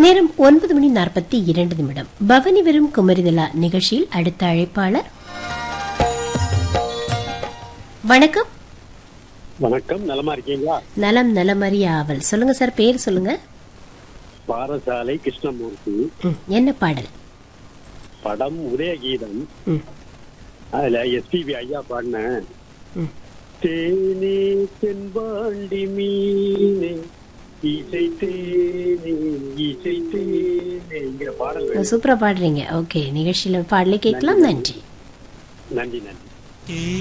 நேரம் ஒன்பது மணி நாற்பத்தி இரண்டு நிமிடம் பவனி வரும் குமரிதலா நிகழ்ச்சியில் அடுத்த அழைப்பாளர் வணக்கம் வணக்கம் நலமா இருக்கீங்களா நலம் நலமறிய ஆவல் சொல்லுங்க சார் பேர் சொல்லுங்க பாரசாலை கிருஷ்ணமூர்த்தி ம், என்ன பாடல் படம் உதயகீதம் ம், அதுல எஸ்பிபி ஐயா பாடின ம். தேனே தென்பாண்டி மீனே இசை தேனே இசை தேனேங்கிற பாடல் வேணும். சூப்பரா பாடுறீங்க ஓகே நிகழ்ச்சியில பாடலை கேட்கலாம் நன்றி நன்றி நன்றி